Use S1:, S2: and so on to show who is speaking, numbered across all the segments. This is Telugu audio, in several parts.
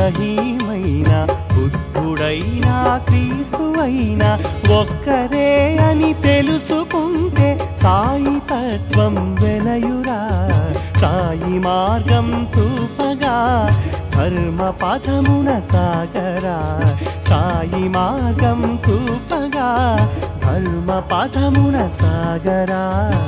S1: ఇబ్రహీమైనా బుద్ధుడైనా క్రీస్తువైనా ఒక్కరే అని తెలుసుకుంటే సాయి తత్వం వెలయురా సాయి మార్గం చూపగా ధర్మ పథమున సాగరా సాయి మార్గం చూపగా ధర్మ పథమున సాగరా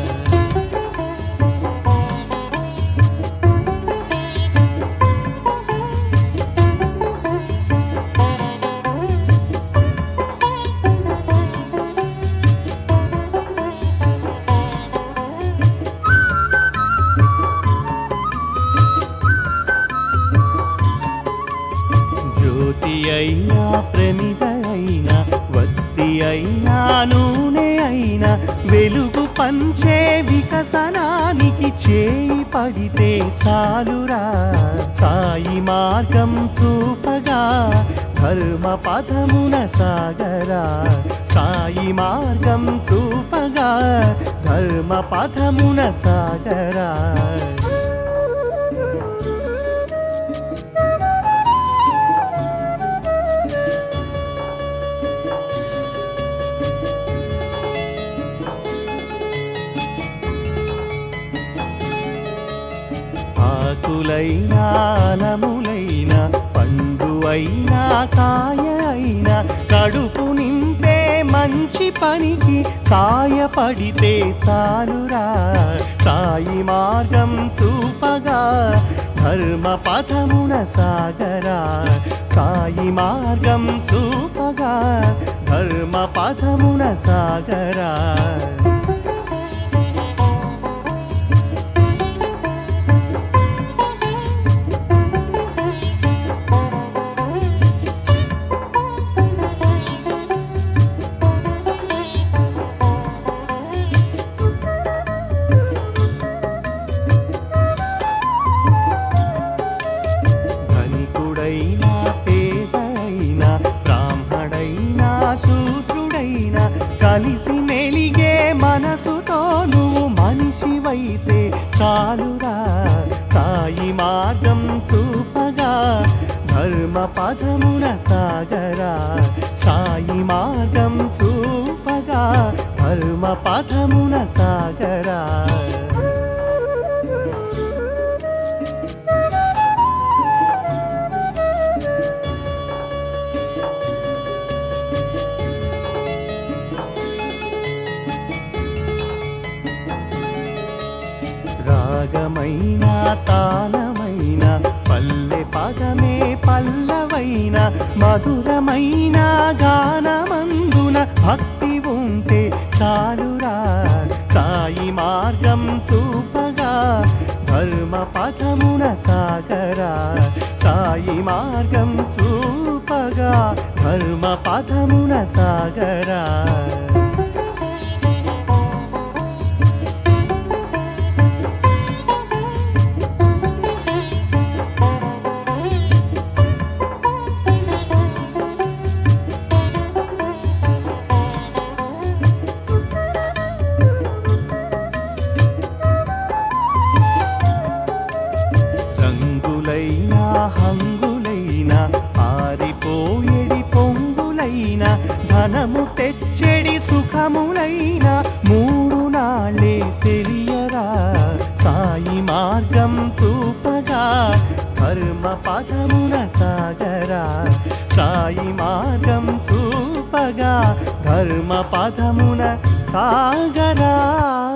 S1: జ్యోతి అయినా ప్రమిద అయినా వత్తి అయినా నూనె అయినా వెలుగు పంచే వికసనానికి చేయి పడితే చాలురా సాయి మార్గం చూపగా ధర్మ పథమున సాగరా సాయి మార్గం చూపగా ధర్మ పథమున సాగరా ఆకులైనా నములైనా పండు అయినా కాయ అయినా కడుపు నింపే మంచి పనికి సాయపడితే చాలురా సాయి మార్గం చూపగా ధర్మ పథమున సాగరా సాయి మార్గం చూపగా ధర్మ పథమున సాగరా ధనికుడైనా పేదైనా బ్రాహ్మడైనా శూద్రుడైనా కలిసి మెలిగే మనసుతో నువ్వు మనిషివైతే చాలురా సాయి మార్గం చూపగా ధర్మ పదమున సాగరా సాయి మార్గం చూపగా ధర్మ పదమున సాగరా రాగమైన తాళమైన పల్లె పదమే పల్లవైన మధురమైన గానమందున భక్తి ఉంటే చాలురా సాయి మార్గం చూపగా ధర్మ పథమున సాగరా సాయి మార్గం చూపగా ధర్మ పథమున సాగరా రంగులైనా హంగులైనా ఆరిపోయేడి పొంగులైనా ధనము తెచ్చెడి సుఖములైనా మూడు నాళ్ళే తెలియరా సాయి మార్గం చూపగా ధర్మ పదమున సాగరా సాయి మార్గం చూపగా ధర్మ పదమున సాగరా